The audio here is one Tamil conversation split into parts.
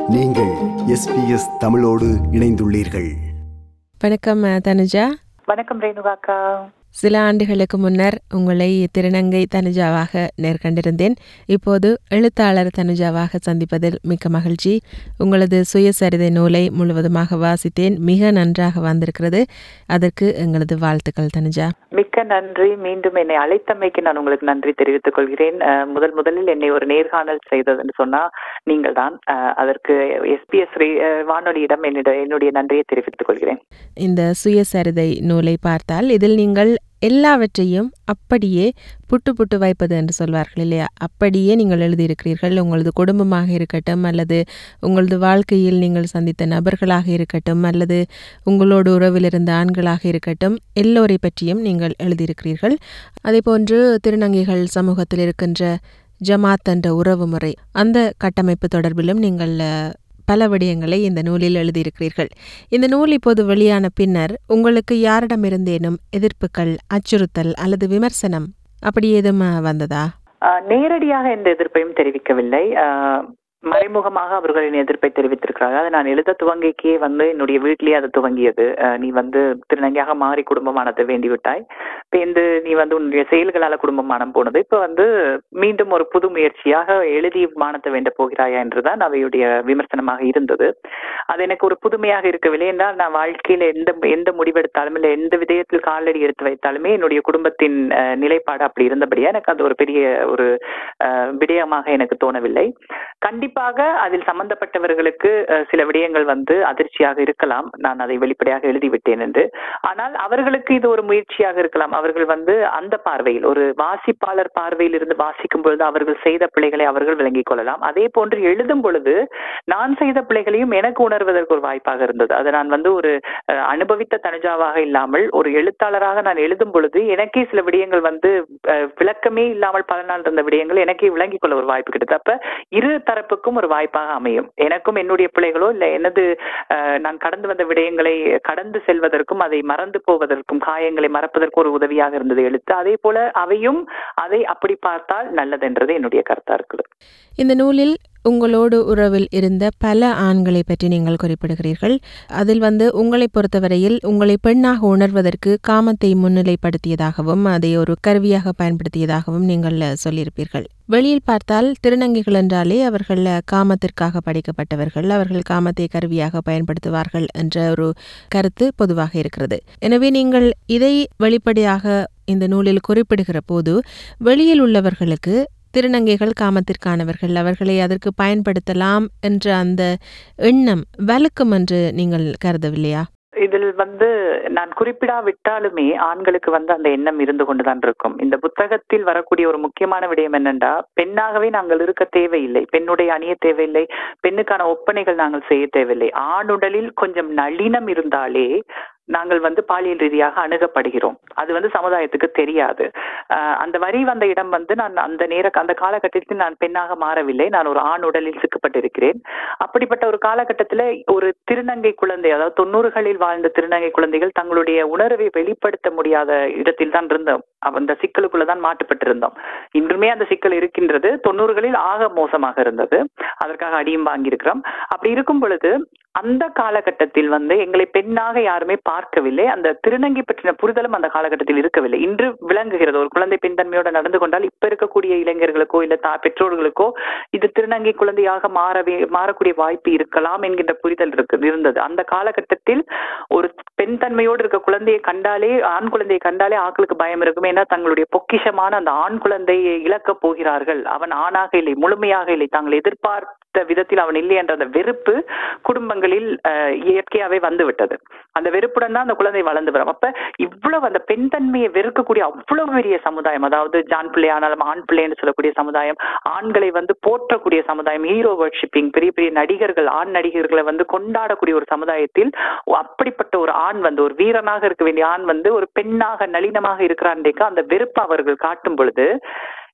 நீங்கள் எஸ்பிஎஸ் தமிழோடு இணைந்துள்ளீர்கள் வணக்கம் அஹ், தனுஜா வணக்கம் ரேணுகாக்கா சில ஆண்டுகளுக்கு முன்னர் உங்களை திருநங்கை தனுஜாவாக நேர்கண்டிருந்தேன் இப்போது எழுத்தாளர் தனுஜாவாக சந்திப்பதில் மிக்க மகிழ்ச்சி உங்களது சுயசரிதை நூலை முழுவதுமாக வாசித்தேன் மிக நன்றாக வந்திருக்கிறது அதற்கு எங்களது வாழ்த்துக்கள் தனுஜா மிக்க நன்றி மீண்டும் என்னை அழைத்தமைக்கு நான் உங்களுக்கு நன்றி தெரிவித்துக் கொள்கிறேன் அஹ், முதல் முதலில் என்னை ஒரு நேர்காணல் செய்ததுன்னு சொன்னா நீங்கள் தான் அதற்கு எஸ்பிஎஸ் வானொலியிடம் என்னிட என்னுடைய நன்றியை தெரிவித்துக் கொள்கிறேன் இந்த சுயசரிதை நூலை பார்த்தால் இதில் நீங்கள் எல்லாவற்றையும் அப்படியே புட்டு புட்டு வைப்பது என்று சொல்வார்கள் இல்லையா அப்படியே நீங்கள் எழுதியிருக்கிறீர்கள் உங்களது குடும்பமாக இருக்கட்டும் அல்லது உங்களது வாழ்க்கையில் நீங்கள் சந்தித்த நபர்களாக இருக்கட்டும் அல்லது உங்களோடு உறவில் இருந்த ஆண்களாக இருக்கட்டும் எல்லோரை பற்றியும் நீங்கள் எழுதியிருக்கிறீர்கள் அதேபோன்று திருநங்கைகள் சமூகத்தில் இருக்கின்ற ஜமாத் என்ற உறவு முறை அந்த கட்டமைப்பு தொடர்பிலும் நீங்கள் அஹ், பல விடயங்களை இந்த நூலில் எழுதியிருக்கிறீர்கள் இந்த நூல் இப்போது வெளியான பின்னர் உங்களுக்கு யாரிடமிருந்தேனும் எதிர்ப்புகள் அச்சுறுத்தல் அல்லது விமர்சனம் அப்படி ஏதும் அஹ், வந்ததா அஹ், நேரடியாக எந்த எதிர்ப்பையும் தெரிவிக்கவில்லை அஹ், மறைமுகமாக அவர்களின் எதிர்ப்பை தெரிவித்திருக்கிறார்கள் அதை நான் எழுத துவங்கிக்கே வந்து என்னுடைய வீட்டிலேயே அது துவங்கியது அஹ், நீ வந்து திருநங்கையாக மாறி குடும்பமானத்தை வேண்டி விட்டாய் பேந்து நீ வந்து உன்னுடைய செயல்களால குடும்பமானம் போனது இப்ப வந்து மீண்டும் ஒரு புது முயற்சியாக எழுதி மானத்தை வேண்ட போகிறாயா என்றுதான் அவையுடைய விமர்சனமாக இருந்தது அது எனக்கு ஒரு புதுமையாக இருக்கவில்லை என்றால் நான் வாழ்க்கையில எந்த எந்த முடிவெடுத்தாலும் இல்லை எந்த விதயத்தில் காலடி எடுத்து வைத்தாலுமே என்னுடைய குடும்பத்தின் அஹ், நிலைப்பாடு அப்படி இருந்தபடியா எனக்கு அது ஒரு பெரிய ஒரு அஹ், விடயமாக எனக்கு தோணவில்லை கண்டிப்பாக அதில் சம்பந்தப்பட்டவர்களுக்கு அஹ், சில விடயங்கள் வந்து அதிர்ச்சியாக இருக்கலாம் நான் அதை வெளிப்படையாக எழுதிவிட்டேன் என்று ஆனால் அவர்களுக்கு இது ஒரு முயற்சியாக இருக்கலாம் அவர்கள் வந்து அந்த பார்வையில் ஒரு வாசிப்பாளர் பார்வையில் இருந்து வாசிக்கும் பொழுது அவர்கள் செய்த பிழைகளை அவர்கள் விளங்கிக் கொள்ளலாம் அதே போன்று எழுதும் பொழுது நான் செய்த பிழைகளையும் எனக்கு உணர்வதற்கு ஒரு வாய்ப்பாக இருந்தது அதை நான் வந்து ஒரு அஹ், அனுபவித்த தனுஜாவாக இல்லாமல் ஒரு எழுத்தாளராக நான் எழுதும் பொழுது எனக்கே சில விடயங்கள் வந்து அஹ், விளக்கமே இல்லாமல் பல நாள் இருந்த விடயங்கள் எனக்கே விளங்கிக் கொள்ள ஒரு வாய்ப்பு கிடைத்தது அப்ப இரு தரப்புக்கும் ஒரு வாய்ப்பாக அமையும் எனக்கும் என்னுடைய பிள்ளைகளோ இல்ல எனது அஹ், நான் கடந்து வந்த விடயங்களை கடந்து செல்வதற்கும் அதை மறந்து போவதற்கும் காயங்களை மறப்பதற்கும் ஒரு உதவியாக இருந்தது எழுத்து அதே போல அவையும் அதை அப்படி பார்த்தால் நல்லதென்றது என்னுடைய கருத்தா இருக்குது இந்த நூலில் உங்களோடு உறவில் இருந்த பல ஆண்களை பற்றி நீங்கள் குறிப்பிடுகிறீர்கள் அதில் வந்து உங்களை பொறுத்தவரையில் உங்களை பெண்ணாக உணர்வதற்கு காமத்தை முன்னிலைப்படுத்தியதாகவும் அதை ஒரு கருவியாக பயன்படுத்தியதாகவும் நீங்கள் அஹ், சொல்லியிருப்பீர்கள் வெளியில் பார்த்தால் திருநங்கைகள் என்றாலே அவர்கள் அஹ், காமத்திற்காக படைக்கப்பட்டவர்கள் அவர்கள் காமத்தை கருவியாக பயன்படுத்துவார்கள் என்ற ஒரு கருத்து பொதுவாக இருக்கிறது எனவே நீங்கள் இதை வெளிப்படையாக இந்த நூலில் குறிப்பிடுகிற போது வெளியில் உள்ளவர்களுக்கு திருநங்கைகள் காமத்திற்கானவர்கள் அவர்களை அதற்கு பயன்படுத்தலாம் என்ற அந்த எண்ணம் வலுக்கும் என்று நீங்கள் கருதவில்லையா இதில் வந்து நான் குறிப்பிடாவிட்டாலுமே ஆண்களுக்கு வந்து அந்த எண்ணம் இருந்து கொண்டுதான் இருக்கும் இந்த புத்தகத்தில் வரக்கூடிய ஒரு முக்கியமான விடயம் என்னென்றா பெண்ணாகவே நாங்கள் இருக்க தேவையில்லை பெண்ணுடைய அணிய தேவையில்லை பெண்ணுக்கான ஒப்பனைகள் நாங்கள் செய்ய தேவையில்லை ஆணுடலில் கொஞ்சம் நளினம் இருந்தாலே நாங்கள் வந்து பாலியல் ரீதியாக அணுகப்படுகிறோம் அது வந்து சமுதாயத்துக்கு தெரியாது ஆஹ் அந்த வரி வந்த இடம் வந்து நான் அந்த நேர அந்த காலகட்டத்தில் நான் பெண்ணாக மாறவில்லை நான் ஒரு ஆண் உடலில் சிக்கப்பட்டிருக்கிறேன் அப்படிப்பட்ட ஒரு காலகட்டத்தில் ஒரு திருநங்கை குழந்தை அதாவது தொண்ணூறுகளில் வாழ்ந்த திருநங்கை குழந்தைகள் தங்களுடைய உணர்வை வெளிப்படுத்த முடியாத இடத்தில் தான் இருந்தோம் அந்த சிக்கலுக்குள்ள தான் மாட்டுப்பட்டிருந்தோம் இன்றுமே அந்த சிக்கல் இருக்கின்றது தொண்ணூறுகளில் ஆக மோசமாக இருந்தது அதற்காக அடியும் வாங்கியிருக்கிறோம் அப்படி இருக்கும் பொழுது அந்த காலகட்டத்தில் வந்து எங்களை பெண்ணாக யாருமே பார்க்கவில்லை அந்த திருநங்கை பற்றின புரிதலும் அந்த காலகட்டத்தில் இருக்கவில்லை இன்று விளங்குகிறது ஒரு குழந்தை பெண் தன்மையோட நடந்து கொண்டால் இப்ப இருக்கக்கூடிய இளைஞர்களுக்கோ இல்ல தா பெற்றோர்களுக்கோ இது திருநங்கை குழந்தையாக மாறவே மாறக்கூடிய வாய்ப்பு இருக்கலாம் என்கின்ற புரிதல் இருக்கு இருந்தது அந்த காலகட்டத்தில் ஒரு பெண் தன்மையோடு இருக்க குழந்தையை கண்டாலே ஆண் குழந்தையை கண்டாலே ஆட்களுக்கு பயம் இருக்கும் ஏன்னா தங்களுடைய பொக்கிஷமான அந்த ஆண் குழந்தையை இழக்கப் போகிறார்கள் அவன் ஆணாக இல்லை முழுமையாக இல்லை தாங்கள் எதிர்பார்த்த விதத்தில் அவன் இல்லை என்ற அந்த வெறுப்பு குடும்பங்களில் அஹ், இயற்கையாவே வந்து விட்டது அந்த வெறுப்புடன் தான் அந்த குழந்தை வளர்ந்து வரும் அப்ப இவ்வளவு அந்த பெண் தன்மையை வெறுக்கக்கூடிய அவ்வளவு பெரிய சமுதாயம் அதாவது ஜான் பிள்ளை ஆனாலும் ஆண் பிள்ளைன்னு சொல்லக்கூடிய சமுதாயம் ஆண்களை வந்து போற்றக்கூடிய சமுதாயம் ஹீரோ வர்ஷிப்பிங் பெரிய பெரிய நடிகர்கள் ஆண் நடிகர்களை வந்து கொண்டாடக்கூடிய ஒரு சமுதாயத்தில் அப்படிப்பட்ட ஒரு ஆண் வந்து ஒரு வீரனாக இருக்க வேண்டிய ஆண் வந்து ஒரு பெண்ணாக நளினமாக இருக்கிறான்றைக்கு அந்த வெறுப்பு அவர்கள் காட்டும் பொழுது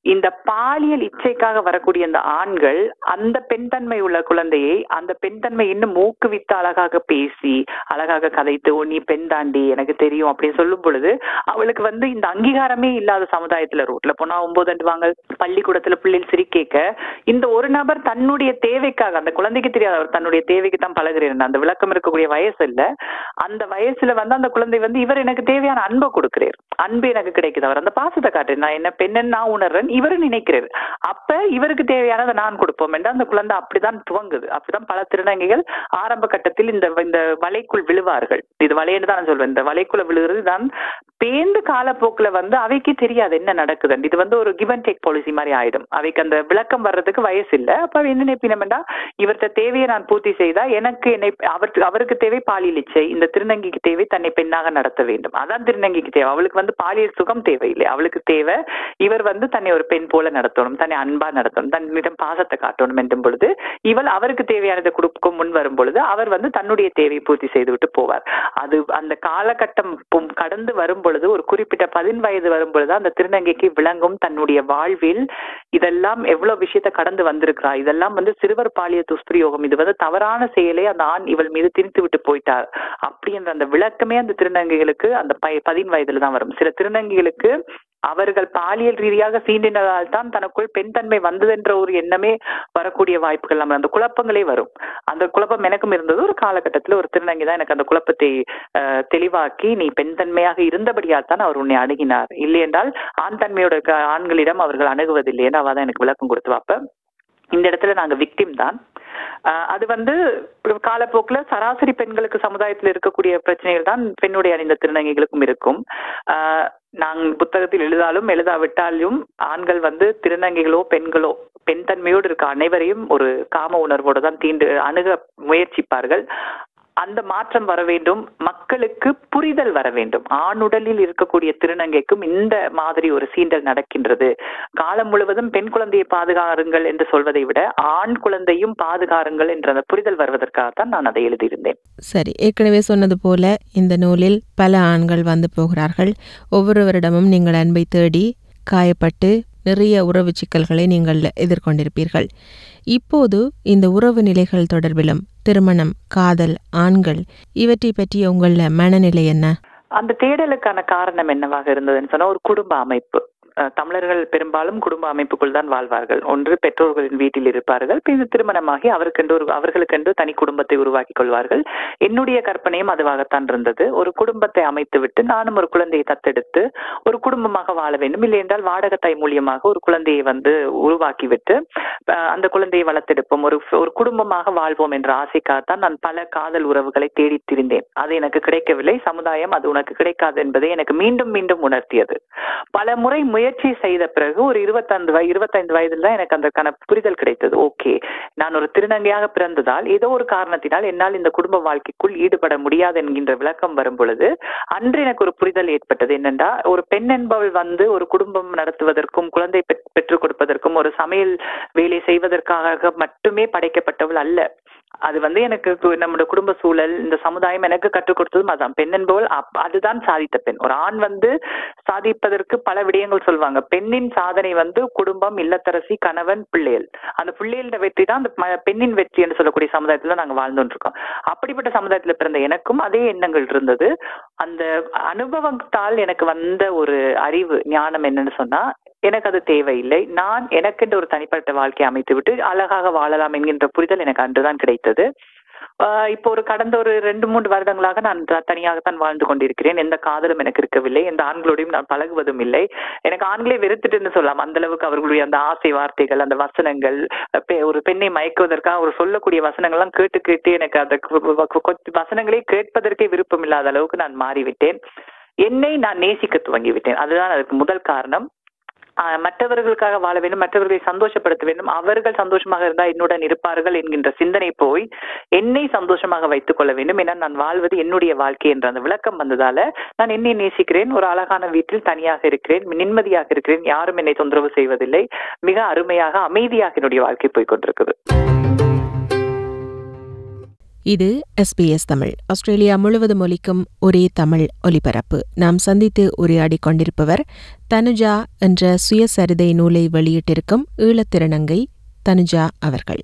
இந்த பாலியல் இச்சைக்காக வரக்கூடிய அந்த ஆண்கள் அந்த பெண் தன்மை உள்ள குழந்தையை அந்த பெண் தன்மை இன்னும் ஊக்குவித்து அழகாக பேசி அழகாக கதைத்து ஓ நீ பெண் தாண்டி எனக்கு தெரியும் அப்படின்னு சொல்லும் பொழுது அவளுக்கு வந்து இந்த அங்கீகாரமே இல்லாத சமுதாயத்துல ரோட்ல போனா ஒன்பது அண்டுவாங்க பள்ளிக்கூடத்துல பிள்ளைகள் சிரிக்க இந்த ஒரு நபர் தன்னுடைய தேவைக்காக அந்த குழந்தைக்கு தெரியாது அவர் தன்னுடைய தேவைக்கு தான் பழகுறேன் அந்த விளக்கம் இருக்கக்கூடிய வயசு இல்ல அந்த வயசுல வந்து அந்த குழந்தை வந்து இவர் எனக்கு தேவையான அன்பை கொடுக்கிறார் அன்பு எனக்கு கிடைக்குது அவர் அந்த பாசத்தை காட்டு நான் என்ன பெண்ணன் நான் உணர்றேன் இவரு நினைக்கிறார் அப்ப இவருக்கு தேவையானதை நான் கொடுப்போம் என்று அந்த குழந்தை அப்படிதான் துவங்குது அப்படிதான் பல திருநங்கைகள் ஆரம்ப கட்டத்தில் இந்த இந்த வலைக்குள் விழுவார்கள் இது வலைன்னு தான் நான் சொல்வேன் இந்த வலைக்குள்ள விழுகிறது தான் பேந்து காலப்போக்குல வந்து அவைக்கு தெரியாது என்ன நடக்குதுன்னு இது வந்து ஒரு கிவ் அண்ட் டேக் பாலிசி மாதிரி ஆயிடும் அவைக்கு அந்த விளக்கம் வர்றதுக்கு வயசு இல்ல அப்ப அவ என்ன நினைப்பினமெண்டா இவர்கிட்ட தேவையை நான் பூர்த்தி செய்தா எனக்கு என்னை அவருக்கு அவருக்கு தேவை பாலியல் இச்சை இந்த திருநங்கைக்கு தேவை தன்னை பெண்ணாக நடத்த வேண்டும் அதான் திருநங்கைக்கு தேவை அவளுக்கு வந்து பாலியல் சுகம் தேவையில்லை அவளுக்கு தேவை இவர் வந்து தன்னை ஒரு பெண் போல நடத்தணும் தன்னை அன்பா நடத்தணும் தன்னிடம் பாசத்தை காட்டணும் என்றும் பொழுது இவள் அவருக்கு தேவையானதை கொடுக்கும் முன் வரும் பொழுது அவர் வந்து தன்னுடைய தேவையை பூர்த்தி செய்து விட்டு போவார் அது அந்த காலகட்டம் பொம்- கடந்து வரும் பொழுது ஒரு குறிப்பிட்ட பதின் வயது வரும் பொழுது அந்த திருநங்கைக்கு விளங்கும் தன்னுடைய வாழ்வில் இதெல்லாம் எவ்வளவு விஷயத்த கடந்து வந்திருக்கிறா இதெல்லாம் வந்து சிறுவர் பாலிய துஷ்பிரயோகம் இது வந்து தவறான செயலை அந்த ஆண் இவள் மீது திணித்து விட்டு போயிட்டார் அப்படின்ற அந்த விளக்கமே அந்த திருநங்கைகளுக்கு அந்த ப- பதின் வயதுல தான் வரும் சில திருநங்கைகளுக்கு அவர்கள் பாலியல் ரீதியாக சீண்டினதால் தான் தனக்குள் பெண் தன்மை வந்ததென்ற ஒரு எண்ணமே வரக்கூடிய வாய்ப்புகள் நம்ம அந்த குழப்பங்களே வரும் அந்த குழப்பம் எனக்கும் இருந்தது ஒரு காலகட்டத்தில் ஒரு திருநங்கை தான் எனக்கு அந்த குழப்பத்தை அஹ், தெளிவாக்கி நீ பெண் தன்மையாக இருந்தபடியால் தான் அவர் உன்னை அணுகினார் இல்லை என்றால் ஆண் தன்மையோட க- ஆண்களிடம் அவர்கள் அணுகுவதில்லை என்று அவ தான் எனக்கு விளக்கம் கொடுத்து அப்ப இந்த இடத்துல நாங்க விக்டிம் தான் ஆஹ் அது வந்து ஒரு காலப்போக்குல சராசரி பெண்களுக்கு சமுதாயத்தில் இருக்கக்கூடிய பிரச்சனைகள் தான் பெண்ணுடைய அணிந்த திருநங்கைகளுக்கும் இருக்கும் ஆஹ் நான் புத்தகத்தில் எழுதாலும் எழுதாவிட்டாலும் ஆண்கள் வந்து திருநங்கைகளோ பெண்களோ பெண் தன்மையோடு இருக்க அனைவரையும் ஒரு காம உணர்வோடு தான் தீண்டு அணுக முயற்சிப்பார்கள் அந்த மாற்றம் வர வேண்டும் மக்களுக்கு புரிதல் வர வேண்டும் ஆணுடலில் இருக்கக்கூடிய திருநங்கைக்கும் இந்த மாதிரி ஒரு சீண்டல் நடக்கின்றது காலம் முழுவதும் பெண் குழந்தையை பாதுகாருங்கள் என்று சொல்வதை விட ஆண் குழந்தையும் பாதுகாருங்கள் என்ற அந்த புரிதல் வருவதற்காகத்தான் நான் அதை எழுதியிருந்தேன் சரி ஏற்கனவே சொன்னது போல இந்த நூலில் பல ஆண்கள் வந்து போகிறார்கள் ஒவ்வொருவரிடமும் நீங்கள் அன்பை தேடி காயப்பட்டு நிறைய உறவு சிக்கல்களை நீங்கள் எதிர்கொண்டிருப்பீர்கள் இப்போது இந்த உறவு நிலைகள் தொடர்பிலும் திருமணம் காதல் ஆண்கள் இவற்றை பற்றிய உங்கள மனநிலை என்ன அந்த தேடலுக்கான காரணம் என்னவாக இருந்ததுன்னு சொன்னா ஒரு குடும்ப அமைப்பு அஹ் தமிழர்கள் பெரும்பாலும் குடும்ப அமைப்புக்குள் தான் வாழ்வார்கள் ஒன்று பெற்றோர்களின் வீட்டில் இருப்பார்கள் பின் திருமணமாகி அவருக்கென்று ஒரு அவர்களுக்கென்று தனி குடும்பத்தை உருவாக்கி கொள்வார்கள் என்னுடைய கற்பனையும் அதுவாகத்தான் இருந்தது ஒரு குடும்பத்தை அமைத்து விட்டு நானும் ஒரு குழந்தையை தத்தெடுத்து ஒரு குடும்பமாக வாழ வேண்டும் இல்லை என்றால் வாடகத்தாய் மூலியமாக ஒரு குழந்தையை வந்து உருவாக்கி விட்டு அஹ் அந்த குழந்தையை வளர்த்தெடுப்போம் ஒரு ஒரு குடும்பமாக வாழ்வோம் என்ற ஆசைக்காகத்தான் நான் பல காதல் உறவுகளை தேடித் திரிந்தேன் அது எனக்கு கிடைக்கவில்லை சமுதாயம் அது உனக்கு கிடைக்காது என்பதை எனக்கு மீண்டும் மீண்டும் உணர்த்தியது பல முறை முயற்சி செய்த பிறகு ஒரு இருபத்தைந்து வய இருபத்தைந்து வயதில் தான் எனக்கு அதற்கான புரிதல் கிடைத்தது ஓகே நான் ஒரு திருநங்கையாக பிறந்ததால் ஏதோ ஒரு காரணத்தினால் என்னால் இந்த குடும்ப வாழ்க்கைக்குள் ஈடுபட முடியாது என்கின்ற விளக்கம் வரும் பொழுது அன்று எனக்கு ஒரு புரிதல் ஏற்பட்டது என்னென்றா ஒரு பெண் என்பவள் வந்து ஒரு குடும்பம் நடத்துவதற்கும் குழந்தை பெற்- பெற்றுக் கொடுப்பதற்கும் ஒரு சமையல் வேலை செய்வதற்காக மட்டுமே படைக்கப்பட்டவள் அல்ல அது வந்து எனக்கு கு- நம்முடைய குடும்ப சூழல் இந்த சமுதாயம் எனக்கு கற்றுக் கொடுத்ததும் அதான் பெண் என்பவள் அப்- அதுதான் சாதித்த பெண் ஒரு ஆண் வந்து சாதிப்பதற்கு பல விடயங்கள் சொல்லுவாங்க பெண்ணின் சாதனை வந்து குடும்பம் இல்லத்தரசி கணவன் பிள்ளைகள் அந்த பிள்ளைகளோட வெற்றி தான் அந்த ம- பெண்ணின் வெற்றி என்று சொல்லக்கூடிய சமுதாயத்துல நாங்க வாழ்ந்துட்டு இருக்கோம் அப்படிப்பட்ட சமுதாயத்துல பிறந்த எனக்கும் அதே எண்ணங்கள் இருந்தது அந்த அனுபவத்தால் எனக்கு வந்த ஒரு அறிவு ஞானம் என்னன்னு சொன்னா எனக்கு அது தேவையில்லை நான் எனக்கென்று ஒரு தனிப்பட்ட வாழ்க்கையை அமைத்து விட்டு அழகாக வாழலாம் என்கின்ற புரிதல் எனக்கு அன்றுதான் கிடைத்தது ஆஹ் இப்போ ஒரு கடந்த ஒரு ரெண்டு மூன்று வருடங்களாக நான் த- தனியாகத்தான் வாழ்ந்து கொண்டிருக்கிறேன் எந்த காதலும் எனக்கு இருக்கவில்லை எந்த ஆண்களோடையும் நான் பழகுவதும் இல்லை எனக்கு ஆண்களே வெறுத்துட்டுன்னு சொல்லலாம் அந்த அளவுக்கு அவர்களுடைய அந்த ஆசை வார்த்தைகள் அந்த வசனங்கள் பெ- ஒரு பெண்ணை மயக்குவதற்காக ஒரு சொல்லக்கூடிய வசனங்கள்லாம் கேட்டு கேட்டு எனக்கு அந்த கு- கு- கு- கு- வசனங்களே கேட்பதற்கே விருப்பம் இல்லாத அளவுக்கு நான் மாறிவிட்டேன் என்னை நான் நேசிக்க துவங்கிவிட்டேன் அதுதான் அதுக்கு முதல் காரணம் ஆஹ் மற்றவர்களுக்காக வாழ வேண்டும் மற்றவர்களை சந்தோஷப்படுத்த வேண்டும் அவர்கள் சந்தோஷமாக இருந்தால் என்னுடன் இருப்பார்கள் என்கின்ற சிந்தனை போய் என்னை சந்தோஷமாக வைத்துக் கொள்ள வேண்டும் என நான் வாழ்வது என்னுடைய வாழ்க்கை என்ற அந்த விளக்கம் வந்ததால நான் என்னை நேசிக்கிறேன் ஒரு அழகான வீட்டில் தனியாக இருக்கிறேன் நிம்மதியாக இருக்கிறேன் யாரும் என்னை தொந்தரவு செய்வதில்லை மிக அருமையாக அமைதியாக என்னுடைய வாழ்க்கை போய் கொண்டிருக்குது இது எஸ்பிஎஸ் தமிழ் ஆஸ்திரேலியா முழுவதும் ஒலிக்கும் ஒரே தமிழ் ஒலிபரப்பு நாம் சந்தித்து உரையாடிக் கொண்டிருப்பவர் தனுஜா என்ற சுயசரிதை நூலை வெளியிட்டிருக்கும் ஈழத்திருநங்கை தனுஜா அவர்கள்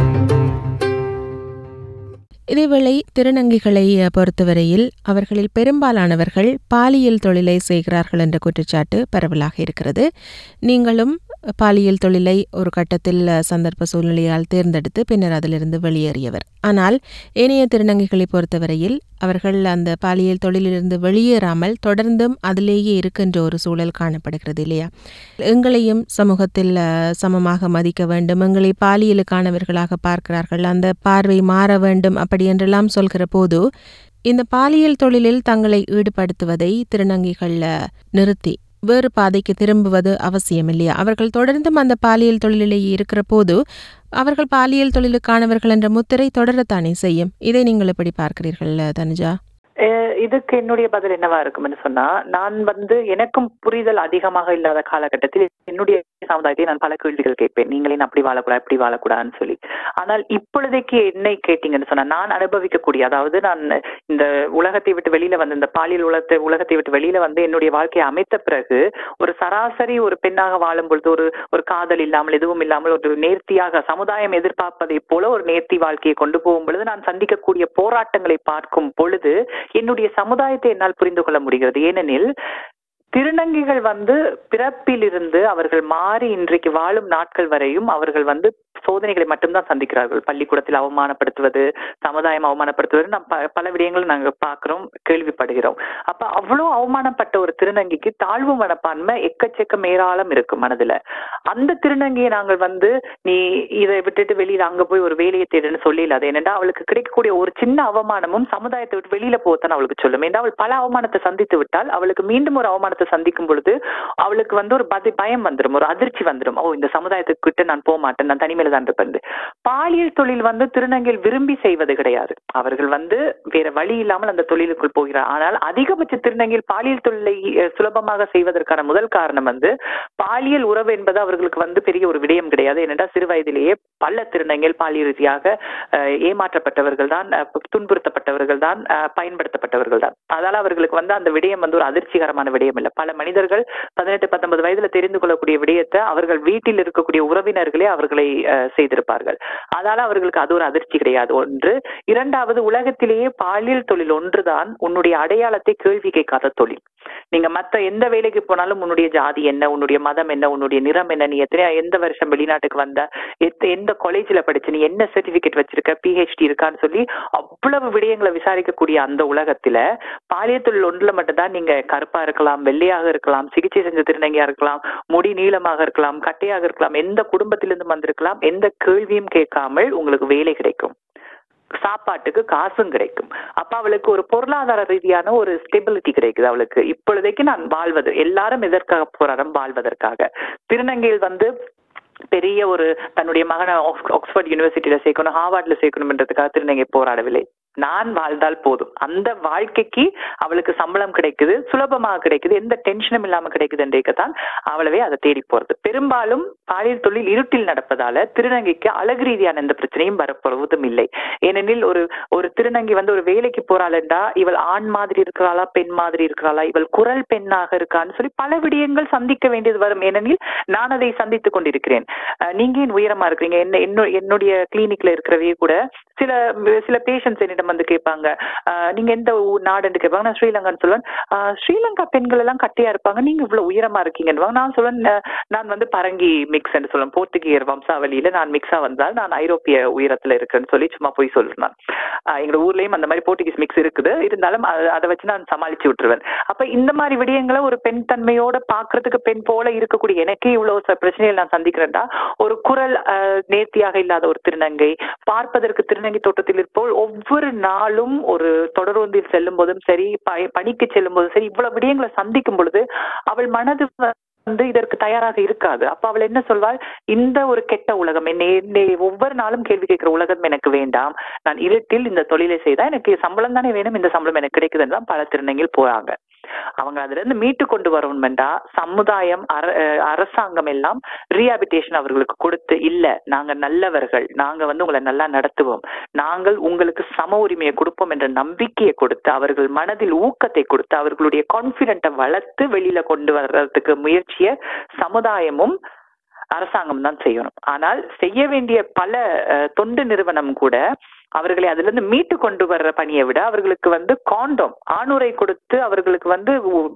இதேவேளை திருநங்கைகளை பொறுத்தவரையில் அவர்களில் பெரும்பாலானவர்கள் பாலியல் தொழிலை செய்கிறார்கள் என்ற குற்றச்சாட்டு பரவலாக இருக்கிறது நீங்களும் பாலியல் தொழிலை ஒரு கட்டத்தில் சந்தர்ப்ப சூழ்நிலையால் தேர்ந்தெடுத்து பின்னர் அதிலிருந்து வெளியேறியவர் ஆனால் ஏனைய திருநங்கைகளை பொறுத்தவரையில் அவர்கள் அந்த பாலியல் தொழிலிருந்து வெளியேறாமல் தொடர்ந்தும் அதிலேயே இருக்கின்ற ஒரு சூழல் காணப்படுகிறது இல்லையா எங்களையும் சமூகத்தில் சமமாக மதிக்க வேண்டும் எங்களை பாலியலுக்கானவர்களாக பார்க்கிறார்கள் அந்த பார்வை மாற வேண்டும் அப்படி என்றெல்லாம் சொல்கிற போது இந்த பாலியல் தொழிலில் தங்களை ஈடுபடுத்துவதை திருநங்கைகள் நிறுத்தி வேறு பாதைக்கு திரும்புவது அவசியம் இல்லையா அவர்கள் தொடர்ந்தும் அந்த பாலியல் தொழிலிலேயே இருக்கிற போது அவர்கள் பாலியல் தொழிலுக்கானவர்கள் என்ற முத்திரை தொடரத்தானே செய்யும் இதை நீங்கள் எப்படி பார்க்கிறீர்கள் தனுஜா இதுக்கு என்னுடைய பதில் என்னவா இருக்கும்னு சொன்னா நான் வந்து எனக்கும் புரிதல் அதிகமாக இல்லாத காலகட்டத்தில் என்னுடைய சமுதாயத்தை நான் பல கேள்விகள் கேட்பேன் நீங்களே அப்படி வாழக்கூடாது இப்படி வாழக்கூடாதுன்னு சொல்லி ஆனால் இப்பொழுதைக்கு என்னை கேட்டீங்கன்னு சொன்னா நான் அனுபவிக்கக்கூடிய அதாவது நான் இந்த உலகத்தை விட்டு வெளியில வந்து இந்த பாலியல் உலகத்தை உலகத்தை விட்டு வெளியில வந்து என்னுடைய வாழ்க்கையை அமைத்த பிறகு ஒரு சராசரி ஒரு பெண்ணாக வாழும் பொழுது ஒரு ஒரு காதல் இல்லாமல் எதுவும் இல்லாமல் ஒரு நேர்த்தியாக சமுதாயம் எதிர்பார்ப்பதை போல ஒரு நேர்த்தி வாழ்க்கையை கொண்டு போகும் பொழுது நான் சந்திக்கக்கூடிய போராட்டங்களை பார்க்கும் பொழுது என்னுடைய சமுதாயத்தை என்னால் புரிந்து கொள்ள முடிகிறது ஏனெனில் திருநங்கைகள் வந்து பிறப்பிலிருந்து அவர்கள் மாறி இன்றைக்கு வாழும் நாட்கள் வரையும் அவர்கள் வந்து சோதனைகளை மட்டும்தான் சந்திக்கிறார்கள் பள்ளிக்கூடத்தில் அவமானப்படுத்துவது சமுதாயம் அவமானப்படுத்துவது நாம் பல விடயங்கள் நாங்கள் பார்க்கிறோம் கேள்விப்படுகிறோம் அப்ப அவ்வளோ அவமானப்பட்ட ஒரு திருநங்கைக்கு தாழ்வு மனப்பான்மை எக்கச்சக்கம் ஏராளம் இருக்கு மனதுல அந்த திருநங்கையை நாங்கள் வந்து நீ இதை விட்டுட்டு வெளியில அங்க போய் ஒரு வேலையை தேடுன்னு சொல்லல அது என்னடா அவளுக்கு கிடைக்கக்கூடிய ஒரு சின்ன அவமானமும் சமுதாயத்தை விட்டு வெளியில போத்தான் அவளுக்கு சொல்லும் ஏன்னா அவள் பல அவமானத்தை சந்தித்து விட்டால் அவளுக்கு மீண்டும் ஒரு அவமானத்தை சந்திக்கும் பொழுது அவளுக்கு வந்து ஒரு பதி பயம் வந்துடும் ஒரு அதிர்ச்சி வந்துடும் ஓ இந்த சமுதாயத்துக்கு கிட்ட நான் போக மாட்டேன் நான் தனிமையில தான் இருப்பேன் பாலியல் தொழில் வந்து திருநங்கையில் விரும்பி செய்வது கிடையாது அவர்கள் வந்து வேற வழி இல்லாமல் அந்த தொழிலுக்குள் போகிறார் ஆனால் அதிகபட்ச திருநங்கையில் பாலியல் தொழிலை சுலபமாக செய்வதற்கான முதல் காரணம் வந்து பாலியல் உறவு என்பது அவர்களுக்கு வந்து பெரிய ஒரு விடயம் கிடையாது ஏனென்றால் சிறு வயதிலேயே பல திருநங்கைகள் பாலியல் ரீதியாக ஏமாற்றப்பட்டவர்கள் தான் துன்புறுத்தப்பட்டவர்கள் தான் பயன்படுத்தப்பட்டவர்கள் தான் அதனால அவர்களுக்கு வந்து அந்த விடயம் வந்து ஒரு அதிர்ச்சிகரமான விடயம் இல்லை பல மனிதர்கள் பதினெட்டு பத்தொன்பது வயதுல தெரிந்து கொள்ளக்கூடிய விடயத்தை அவர்கள் வீட்டில் இருக்கக்கூடிய உறவினர்களே அவர்களை செய்திருப்பார்கள் அதனால அவர்களுக்கு அது ஒரு அதிர்ச்சி கிடையாது ஒன்று இரண்டாவது உலகத்திலேயே பாலியல் தொழில் ஒன்றுதான் உன்னுடைய அடையாளத்தை கேள்வி கேட்காத தொழில் நீங்க மத்த எந்த வேலைக்கு போனாலும் உன்னுடைய ஜாதி என்ன உன்னுடைய மதம் என்ன உன்னுடைய நிறம் என்ன நீ எத்தனை எந்த வருஷம் வெளிநாட்டுக்கு வந்த எந்த காலேஜ்ல படிச்சு நீ என்ன சர்டிபிகேட் வச்சிருக்க பிஹெச்டி இருக்கான்னு சொல்லி அவ்வளவு விடயங்களை விசாரிக்கக்கூடிய அந்த உலகத்துல பாலியல் தொழில் ஒன்றுல மட்டும்தான் நீங்க கருப்பா இருக்கலாம் வெள்ளையாக இருக்கலாம் சிகிச்சை செஞ்ச திருநங்கையா இருக்கலாம் முடி நீளமாக இருக்கலாம் கட்டையாக இருக்கலாம் எந்த குடும்பத்திலிருந்து வந்திருக்கலாம் எந்த கேள்வியும் கேட்காமல் உங்களுக்கு வேலை கிடைக்கும் சாப்பாட்டுக்கு காசும் கிடைக்கும் அப்ப அவளுக்கு ஒரு பொருளாதார ரீதியான ஒரு ஸ்டெபிலிட்டி கிடைக்குது அவளுக்கு இப்பொழுதைக்கு நான் வாழ்வது எல்லாரும் எதற்காக போராடம் வாழ்வதற்காக திருநங்கையில் வந்து பெரிய ஒரு தன்னுடைய மகனை ஆக்ஸ்போர்ட் யூனிவர்சிட்டியில சேர்க்கணும் ஹார்வர்ட்ல சேர்க்கணும்ன்றதுக்காக திருநங்கை போராடவில்லை நான் வாழ்ந்தால் போதும் அந்த வாழ்க்கைக்கு அவளுக்கு சம்பளம் கிடைக்குது சுலபமாக கிடைக்குது எந்த டென்ஷனும் இல்லாம கிடைக்குதுன்றதான் அவளவே அதை தேடி போறது பெரும்பாலும் பாலியல் தொழில் இருட்டில் நடப்பதால திருநங்கைக்கு அழகு ரீதியான எந்த பிரச்சனையும் வரப்போவதும் இல்லை ஏனெனில் ஒரு ஒரு திருநங்கை வந்து ஒரு வேலைக்கு போறாளண்டா இவள் ஆண் மாதிரி இருக்கிறாளா பெண் மாதிரி இருக்கிறாளா இவள் குரல் பெண்ணாக இருக்கான்னு சொல்லி பல விடயங்கள் சந்திக்க வேண்டியது வரும் ஏனெனில் நான் அதை சந்தித்துக் கொண்டிருக்கிறேன் நீங்க ஏன் உயரமா இருக்கிறீங்க என்ன என்னுடைய கிளினிக்ல இருக்கிறவே கூட சில சில பேஷண்ட்ஸ் என்னிடம் வந்து கேட்பாங்க நீங்க எந்த நாடுன்னு கேட்பாங்க நான் ஸ்ரீலங்கான்னு சொல்லுவேன் ஸ்ரீலங்கா பெண்கள் எல்லாம் கட்டியா இருப்பாங்க நீங்க இவ்வளவு உயரமா இருக்கீங்கன்னு நான் சொல்லுவேன் நான் வந்து பரங்கி மிக்ஸ் என்று சொல்லுவேன் போர்த்துகீயர் வம்சாவளியில நான் மிக்ஸா வந்தால் நான் ஐரோப்பிய உயரத்துல இருக்கிறேன்னு சொல்லி சும்மா போய் சொல்றேன் எங்க ஊர்லயும் அந்த மாதிரி போர்த்துகீஸ் மிக்ஸ் இருக்குது இருந்தாலும் அதை வச்சு நான் சமாளிச்சு விட்டுருவேன் அப்ப இந்த மாதிரி விடயங்களை ஒரு பெண் தன்மையோட பாக்குறதுக்கு பெண் போல இருக்கக்கூடிய எனக்கே இவ்வளவு பிரச்சனைகள் நான் சந்திக்கிறேன்டா ஒரு குரல் நேர்த்தியாக இல்லாத ஒரு திருநங்கை பார்ப்பதற்கு திருநங்கை தோட்டத்தில் இருப்போல் ஒவ்வொரு நாளும் ஒரு தொடர்வந்தில் செல்லும் போதும் சரி பணிக்கு செல்லும் போதும் சரி இவ்வளவு விடயங்களை சந்திக்கும் பொழுது அவள் மனது வந்து இதற்கு தயாராக இருக்காது அப்ப அவள் என்ன சொல்வாள் இந்த ஒரு கெட்ட உலகம் என்னை ஒவ்வொரு நாளும் கேள்வி கேட்கிற உலகம் எனக்கு வேண்டாம் நான் இருட்டில் இந்த தொழிலை செய்தா எனக்கு சம்பளம் தானே வேணும் இந்த சம்பளம் எனக்கு கிடைக்குதுன்னு தான் பல திருநங்கைகள் போறாங்க அவங்க அதுல இருந்து மீட்டு கொண்டு வரணும்டா சமுதாயம் அர- அஹ் அரசாங்கம் எல்லாம் ரீஹாபிட்டேஷன் அவர்களுக்கு கொடுத்து இல்ல நாங்க நல்லவர்கள் நாங்க வந்து உங்களை நல்லா நடத்துவோம் நாங்கள் உங்களுக்கு சம உரிமையை கொடுப்போம் என்ற நம்பிக்கையை கொடுத்து அவர்கள் மனதில் ஊக்கத்தை கொடுத்து அவர்களுடைய கான்பிடென்ட்டை வளர்த்து வெளியில கொண்டு வர்றதுக்கு முயற்சியை சமுதாயமும் அரசாங்கம் தான் செய்யணும் ஆனால் செய்ய வேண்டிய பல அஹ், தொண்டு நிறுவனம் கூட அவர்களை அதுல இருந்து மீட்டு கொண்டு வர்ற பணியை விட அவர்களுக்கு வந்து காண்டோம் ஆணுரை கொடுத்து அவர்களுக்கு வந்து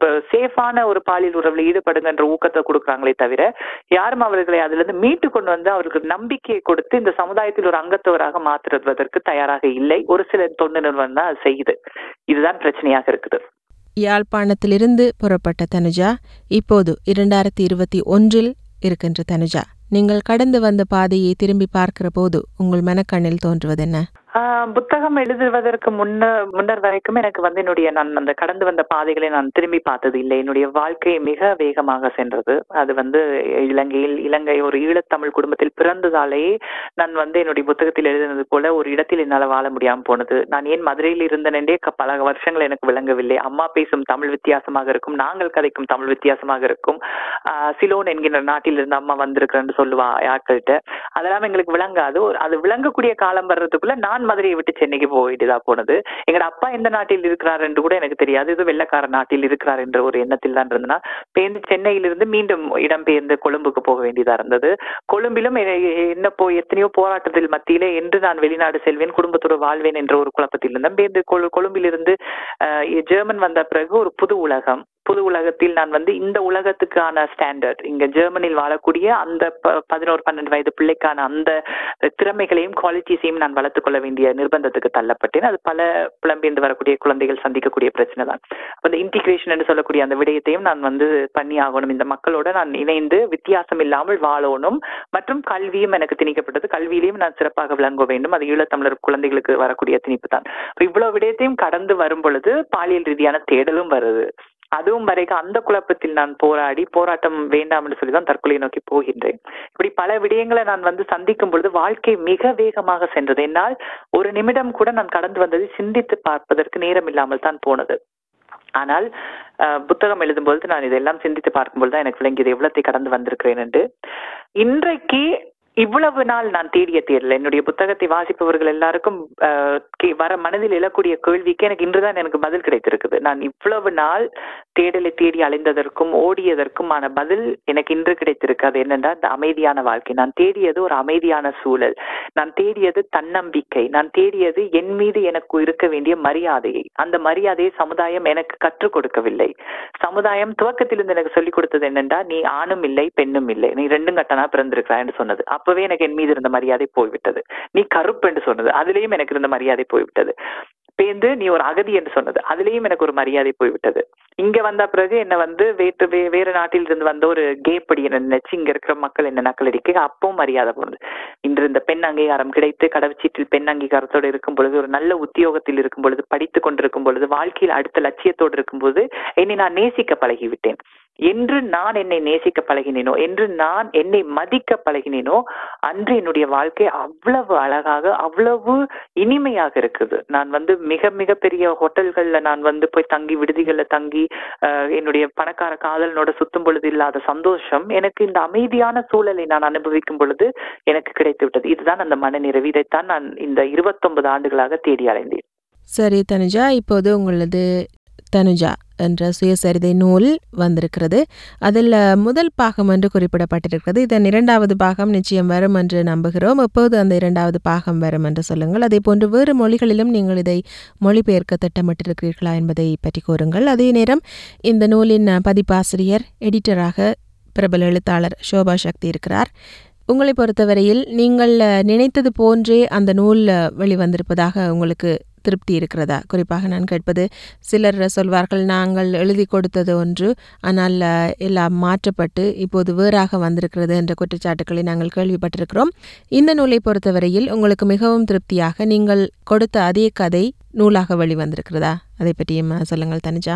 சேஃபான ஒரு பாலியல் உறவுல ஈடுபடுங்கன்ற ஊக்கத்தை கொடுக்குறாங்களே தவிர யாரும் அவர்களை அதுல இருந்து மீட்டு கொண்டு வந்து அவர்களுக்கு நம்பிக்கையை கொடுத்து இந்த சமுதாயத்தில் ஒரு அங்கத்தவராக மாற்றுவதற்கு தயாராக இல்லை ஒரு சில தொண்டு நிறுவனம் தான் அது செய்யுது இதுதான் பிரச்சனையாக இருக்குது யாழ்ப்பாணத்திலிருந்து புறப்பட்ட தனுஜா இப்போது இரண்டாயிரத்தி இருபத்தி ஒன்றில் இருக்கின்ற தனுஜா நீங்கள் கடந்து வந்த பாதையை திரும்பி பார்க்கிற போது உங்கள் மனக்கண்ணில் தோன்றுவது என்ன ஆஹ் புத்தகம் எழுதுவதற்கு முன்ன முன்னர் வரைக்கும் எனக்கு வந்து என்னுடைய நான் அந்த கடந்து வந்த பாதைகளை நான் திரும்பி பார்த்தது இல்லை என்னுடைய வாழ்க்கை மிக வேகமாக சென்றது அது வந்து இலங்கையில் இலங்கை ஒரு ஈழத்தமிழ் குடும்பத்தில் பிறந்ததாலேயே நான் வந்து என்னுடைய புத்தகத்தில் எழுதினது போல ஒரு இடத்தில் என்னால் வாழ முடியாமல் போனது நான் ஏன் மதுரையில் இருந்தனென்றே க- பல வருஷங்கள் எனக்கு விளங்கவில்லை அம்மா பேசும் தமிழ் வித்தியாசமாக இருக்கும் நாங்கள் கதைக்கும் தமிழ் வித்தியாசமாக இருக்கும் ஆஹ் சிலோன் என்கின்ற நாட்டில் இருந்து அம்மா வந்திருக்கிறேன்னு சொல்லுவா ஆட்கள்கிட்ட அதெல்லாம் எங்களுக்கு விளங்காது ஒரு- அது விளங்கக்கூடிய காலம் வர்றதுக்குள்ள நான் மதுரையை விட்டு சென்னைக்கு போக வேண்டியதா போனது எங்கட அப்பா எந்த நாட்டில் இருக்கிறார் என்று கூட எனக்கு தெரியாது இது வெள்ளக்கார நாட்டில் இருக்கிறார் என்ற ஒரு எண்ணத்தில் தான் இருந்தனா பேருந்து சென்னையிலிருந்து மீண்டும் இடம்பெயர்ந்து கொழும்புக்கு போக வேண்டியதா இருந்தது கொழும்பிலும் எ- எ- என்ன போய் எத்தனையோ போராட்டத்தில் மத்தியிலே என்று நான் வெளிநாடு செல்வேன் குடும்பத்தோடு வாழ்வேன் என்ற ஒரு குழப்பத்தில் இருந்தேன் பேருந்து கொழு- கொழும்பிலிருந்து அஹ், ஜெர்மன் வந்த பிறகு ஒரு புது உலகம் புது உலகத்தில் நான் வந்து இந்த உலகத்துக்கான ஸ்டாண்டர்ட் இங்க ஜெர்மனில் வாழக்கூடிய அந்த ப- பதினோரு பன்னெண்டு வயது பிள்ளைக்கான அந்த திறமைகளையும் குவாலிட்டிஸையும் நான் வளர்த்துக் கொள்ள வேண்டிய நிர்பந்தத்துக்கு தள்ளப்பட்டேன் அது பல புலம்பெயர்ந்து வரக்கூடிய குழந்தைகள் சந்திக்கக்கூடிய பிரச்சனை தான் அப்ப இந்த இன்டிகிரேஷன் என்று சொல்லக்கூடிய அந்த விடயத்தையும் நான் வந்து பண்ணி ஆகணும் இந்த மக்களோட நான் இணைந்து வித்தியாசம் இல்லாமல் வாழணும் மற்றும் கல்வியும் எனக்கு திணிக்கப்பட்டது கல்வியிலையும் நான் சிறப்பாக விளங்க வேண்டும் அது ஈழத்தமிழர் குழந்தைகளுக்கு வரக்கூடிய திணிப்பு தான் அப்ப இவ்வளவு விடயத்தையும் கடந்து வரும் பொழுது பாலியல் ரீதியான தேடலும் வருது அதுவும் வரைக்கும் அந்த குழப்பத்தில் நான் போராடி போராட்டம் வேண்டாம் என்று சொல்லி தான் தற்கொலை நோக்கி போகின்றேன் இப்படி பல விடயங்களை நான் வந்து சந்திக்கும் பொழுது வாழ்க்கை மிக வேகமாக சென்றது என்னால் ஒரு நிமிடம் கூட நான் கடந்து வந்ததை சிந்தித்து பார்ப்பதற்கு நேரம் இல்லாமல் தான் போனது ஆனால் அஹ், புத்தகம் எழுதும்பொழுது நான் இதெல்லாம் சிந்தித்து பார்க்கும்போது தான் எனக்கு விளங்கியது எவ்வளத்தை கடந்து வந்திருக்கிறேன் என்று இன்றைக்கு இவ்வளவு நாள் நான் தேடிய தேடல என்னுடைய புத்தகத்தை வாசிப்பவர்கள் எல்லாருக்கும் அஹ், கே- வர மனதில் எழக்கூடிய கேள்விக்கு எனக்கு இன்றுதான் எனக்கு பதில் கிடைத்திருக்குது நான் இவ்வளவு நாள் தேடலை தேடி அலைந்ததற்கும் ஓடியதற்குமான பதில் எனக்கு இன்று கிடைத்திருக்கு அது என்னன்னா இந்த அமைதியான வாழ்க்கை நான் தேடியது ஒரு அமைதியான சூழல் நான் தேடியது தன்னம்பிக்கை நான் தேடியது என் மீது எனக்கு இருக்க வேண்டிய மரியாதையை அந்த மரியாதையை சமுதாயம் எனக்கு கற்றுக் கொடுக்கவில்லை சமுதாயம் துவக்கத்திலிருந்து எனக்கு சொல்லிக் கொடுத்தது என்னன்னா நீ ஆணும் இல்லை பெண்ணும் இல்லை நீ ரெண்டும் கட்டனா பிறந்திருக்கிறாய் என்று சொன்னது அப்பவே எனக்கு என் மீது இருந்த மரியாதை போய்விட்டது நீ கருப்பு என்று சொன்னது அதுலயும் எனக்கு இருந்த மரியாதை போய்விட்டது பேந்து நீ ஒரு அகதி என்று சொன்னது அதுலயும் எனக்கு ஒரு மரியாதை போய்விட்டது இங்க வந்த பிறகு என்ன வந்து வேற்று வே வேற நாட்டில் இருந்து வந்த ஒரு கேப்படி என்ன நினைச்சு இங்க இருக்கிற மக்கள் என்ன நக்கலடிக்க அப்பவும் மரியாதை போனது இன்று இந்த பெண் அங்கீகாரம் கிடைத்து கடவுச்சீட்டில் பெண் அங்கீகாரத்தோடு இருக்கும் பொழுது ஒரு நல்ல உத்தியோகத்தில் இருக்கும் பொழுது படித்து கொண்டிருக்கும் பொழுது வாழ்க்கையில் அடுத்த லட்சியத்தோடு இருக்கும்போது என்னை நான் நேசிக்க பழகிவிட்டேன் என்று நான் என்னை நேசிக்க பழகினேனோ என்று நான் என்னை மதிக்க பழகினேனோ அன்று என்னுடைய வாழ்க்கை அவ்வளவு அழகாக அவ்வளவு இனிமையாக இருக்குது நான் வந்து மிக மிக பெரிய ஹோட்டல்கள்ல நான் வந்து போய் தங்கி விடுதிகள்ல தங்கி அஹ், என்னுடைய பணக்கார காதலனோட சுத்தும் பொழுது இல்லாத சந்தோஷம் எனக்கு இந்த அமைதியான சூழலை நான் அனுபவிக்கும் பொழுது எனக்கு கிடைத்து விட்டது இதுதான் அந்த மனநிறைவு இதைத்தான் நான் இந்த இருபத்தொன்பது ஆண்டுகளாக தேடி அலைந்தேன் சரி தனுஜா இப்போது உங்களது தனுஜா என்ற சுயசரிதை நூல் வந்திருக்கிறது அதில் முதல் பாகம் என்று குறிப்பிடப்பட்டிருக்கிறது இதன் இரண்டாவது பாகம் நிச்சயம் வரும் என்று நம்புகிறோம் எப்போது அந்த இரண்டாவது பாகம் வரும் என்று சொல்லுங்கள் அதே போன்று வேறு மொழிகளிலும் நீங்கள் இதை மொழிபெயர்க்க திட்டமிட்டிருக்கிறீர்களா என்பதை பற்றி கூறுங்கள் அதே நேரம் இந்த நூலின் பதிப்பாசிரியர் எடிட்டராக பிரபல எழுத்தாளர் சோபா சக்தி இருக்கிறார் உங்களை பொறுத்தவரையில் நீங்கள் நினைத்தது போன்றே அந்த நூல் வெளிவந்திருப்பதாக உங்களுக்கு திருப்தி இருக்கிறதா குறிப்பாக நான் கேட்பது சிலர் சொல்வார்கள் நாங்கள் எழுதி கொடுத்தது ஒன்று ஆனால் அஹ், எல்லாம் மாற்றப்பட்டு இப்போது வேறாக வந்திருக்கிறது என்ற குற்றச்சாட்டுக்களை நாங்கள் கேள்விப்பட்டிருக்கிறோம் இந்த நூலை பொறுத்தவரையில் உங்களுக்கு மிகவும் திருப்தியாக நீங்கள் கொடுத்த அதே கதை நூலாக வெளிவந்திருக்கிறதா அதை பற்றியும் அஹ், சொல்லுங்கள் தனுஜா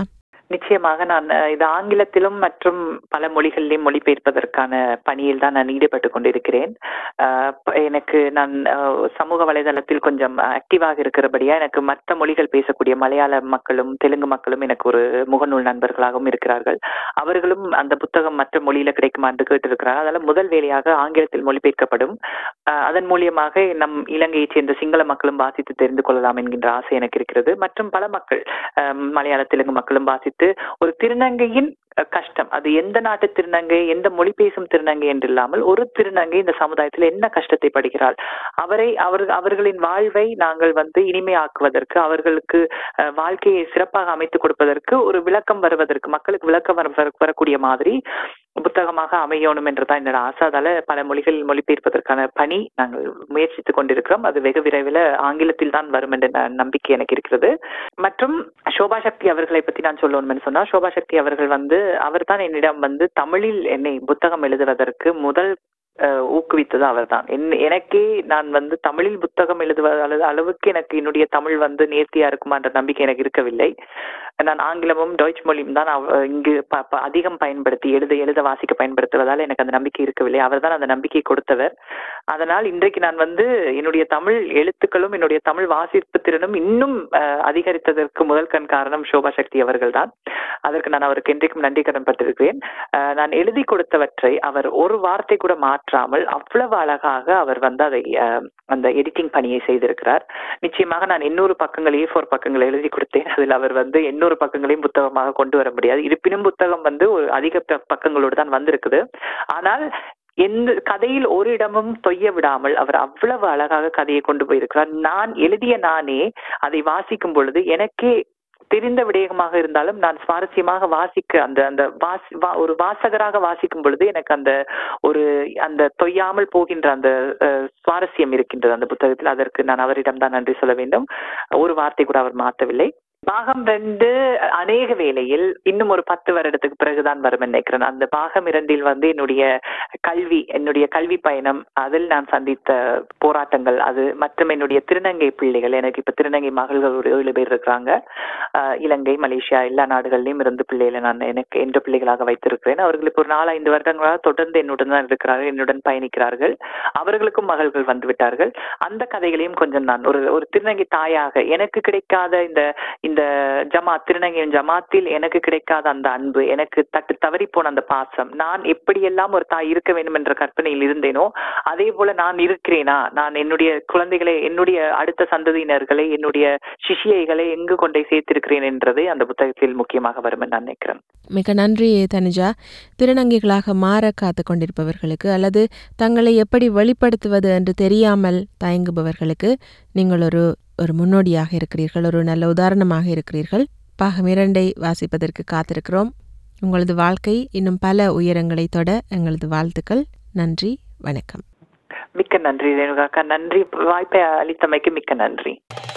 நிச்சயமாக நான் அஹ், இது ஆங்கிலத்திலும் மற்றும் பல மொழிகளிலும் மொழிபெயர்ப்பதற்கான பணியில் தான் நான் ஈடுபட்டு கொண்டிருக்கிறேன் அஹ், ப- எனக்கு நான் அஹ், சமூக வலைதளத்தில் கொஞ்சம் ஆக்டிவாக இருக்கிறபடியா எனக்கு மற்ற மொழிகள் பேசக்கூடிய மலையாள மக்களும் தெலுங்கு மக்களும் எனக்கு ஒரு முகநூல் நண்பர்களாகவும் இருக்கிறார்கள் அவர்களும் அந்த புத்தகம் மற்ற மொழியில கிடைக்குமா என்று கேட்டிருக்கிறார்கள் அதனால முதல் வேலையாக ஆங்கிலத்தில் மொழிபெயர்க்கப்படும் அஹ், அதன் மூலியமாக நம் இலங்கையைச் சேர்ந்த சிங்கள மக்களும் வாசித்து தெரிந்து கொள்ளலாம் என்கின்ற ஆசை எனக்கு இருக்கிறது மற்றும் பல மக்கள் அஹ், மலையாள தெலுங்கு மக்களும் வாசித்து ஒரு திருநங்கையின் அஹ், கஷ்டம் அது எந்த நாட்டு திருநங்கை எந்த மொழி பேசும் திருநங்கை என்று இல்லாமல் ஒரு திருநங்கை இந்த சமுதாயத்தில் என்ன கஷ்டத்தை படுகிறாள் அவரை அவர் அவர்களின் வாழ்வை நாங்கள் வந்து இனிமையாக்குவதற்கு அவர்களுக்கு அஹ், வாழ்க்கையை சிறப்பாக அமைத்துக் கொடுப்பதற்கு ஒரு விளக்கம் வருவதற்கு மக்களுக்கு விளக்கம் வர- வர- வரக்கூடிய மாதிரி புத்தகமாக அமையணும் என்றுதான் என்னோட ஆசை அதால பல மொழிகளில் மொழிபெயர்ப்பதற்கான பணி நாங்கள் முயற்சித்துக் கொண்டிருக்கிறோம் அது வெகு விரைவில் ஆங்கிலத்தில் தான் வரும் என்ற ந- நம்பிக்கை எனக்கு இருக்கிறது மற்றும் சோபா சக்தி அவர்களை பத்தி நான் சொல்லணும்னு சொன்னா சோபா சக்தி அவர்கள் வந்து அவர் தான் என்னிடம் வந்து தமிழில் என்னை புத்தகம் எழுதுவதற்கு முதல் அஹ், ஊக்குவித்தது அவர்தான் என் எனக்கே நான் வந்து தமிழில் புத்தகம் எழுதுவ அளவு அளவுக்கு எனக்கு என்னுடைய தமிழ் வந்து நேர்த்தியா இருக்குமான்ற நம்பிக்கை எனக்கு இருக்கவில்லை நான் ஆங்கிலமும் டொய்ச் மொழியும் தான் அவ- இங்கு ப- ப- அதிகம் பயன்படுத்தி எழுத எழுத வாசிக்க பயன்படுத்துவதால் எனக்கு அந்த நம்பிக்கை இருக்கவில்லை அவர்தான் அந்த நம்பிக்கை கொடுத்தவர் அதனால் இன்றைக்கு நான் வந்து என்னுடைய தமிழ் எழுத்துக்களும் என்னுடைய தமிழ் வாசிப்பு திறனும் இன்னும் அஹ், அதிகரித்ததற்கு முதல் கண் காரணம் சோபா சக்தி அவர்கள்தான் அதற்கு நான் அவருக்கு என்றைக்கும் நன்றி கடன் பட்டிருக்கிறேன் அஹ், நான் எழுதி கொடுத்தவற்றை அவர் ஒரு வார்த்தை கூட மாற்றாமல் அவ்வளவு அழகாக அவர் வந்து அதை அஹ், அந்த எடிட்டிங் பணியை செய்திருக்கிறார் நிச்சயமாக நான் எண்ணூறு பக்கங்கள் ஏ ஃபோர் பக்கங்கள் எழுதி கொடுத்தேன் அதில் அவர் வந்து எண்ணூறு பக்கங்களையும் புத்தகமாக கொண்டு வர முடியாது இருப்பினும் புத்தகம் வந்து ஒரு அதிக ப- பக்கங்களோடு தான் வந்திருக்குது ஆனால் எந்த கதையில் ஒரு இடமும் தொய்ய விடாமல் அவர் அவ்வளவு அழகாக கதையை கொண்டு போயிருக்கிறார் நான் எழுதிய நானே அதை வாசிக்கும் பொழுது எனக்கே தெரிந்த விடயமாக இருந்தாலும் நான் சுவாரஸ்யமாக வாசிக்க அந்த அந்த வாசி வா- ஒரு வாசகராக வாசிக்கும் பொழுது எனக்கு அந்த ஒரு அந்த தொய்யாமல் போகின்ற அந்த அஹ், சுவாரஸ்யம் இருக்கின்றது அந்த புத்தகத்தில் அதற்கு நான் அவரிடம் தான் நன்றி சொல்ல வேண்டும் ஒரு வார்த்தை கூட அவர் மாற்றவில்லை பாகம் ரெண்டு அநேக வேளையில் இன்னும் ஒரு பத்து வருடத்துக்கு பிறகுதான் வரும் நினைக்கிறேன் அந்த பாகம் இரண்டில் வந்து என்னுடைய கல்வி என்னுடைய கல்வி பயணம் அதில் நான் சந்தித்த போராட்டங்கள் அது மற்றும் என்னுடைய திருநங்கை பிள்ளைகள் எனக்கு இப்ப திருநங்கை மகள்கள் ஒரு ஏழு பேர் இருக்கிறாங்க ஆஹ் இலங்கை மலேசியா எல்லா நாடுகள்லயும் இருந்து பிள்ளைகளை நான் எனக்கு என்ற பிள்ளைகளாக வைத்திருக்கிறேன் அவர்கள் இப்போ ஒரு நாலஞ்சு வருடங்களாக தொடர்ந்து என்னுடன் தான் இருக்கிறார்கள் என்னுடன் பயணிக்கிறார்கள் அவர்களுக்கும் மகள்கள் வந்து விட்டார்கள் அந்த கதைகளையும் கொஞ்சம் நான் ஒரு ஒரு திருநங்கை தாயாக எனக்கு கிடைக்காத இந்த இந்த ஜமாத் திருநங்கையின் ஜமாத்தில் எனக்கு கிடைக்காத அந்த அன்பு எனக்கு தட்டு தவறி போன அந்த பாசம் நான் எப்படியெல்லாம் ஒரு தாய் இருக்க வேண்டும் என்ற கற்பனையில் இருந்தேனோ அதே போல நான் இருக்கிறேனா நான் என்னுடைய குழந்தைகளை என்னுடைய அடுத்த சந்ததியினர்களை என்னுடைய சிஷியைகளை எங்கு கொண்டே சேர்த்திருக்கிறேன் என்றது அந்த புத்தகத்தில் முக்கியமாக வரும் என்று நான் நினைக்கிறேன் மிக நன்றி தனுஜா திருநங்கைகளாக மாற காத்து கொண்டிருப்பவர்களுக்கு அல்லது தங்களை எப்படி வெளிப்படுத்துவது என்று தெரியாமல் தயங்குபவர்களுக்கு நீங்கள் ஒரு ஒரு முன்னோடியாக இருக்கிறீர்கள் ஒரு நல்ல உதாரணமாக இருக்கிறீர்கள் பாகம் இரண்டை வாசிப்பதற்கு காத்திருக்கிறோம் உங்களது வாழ்க்கை இன்னும் பல உயரங்களை தொட எங்களது வாழ்த்துக்கள் நன்றி வணக்கம் மிக்க நன்றி ரேணுகாக்கா நன்றி வாய்ப்பை அளித்தமைக்கு மிக்க நன்றி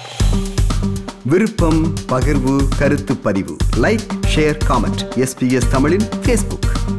விருப்பம் பகிர்வு கருத்து பதிவு லைக் ஷேர் காமெண்ட் எஸ்பிஎஸ் தமிழின் ஃபேஸ்புக்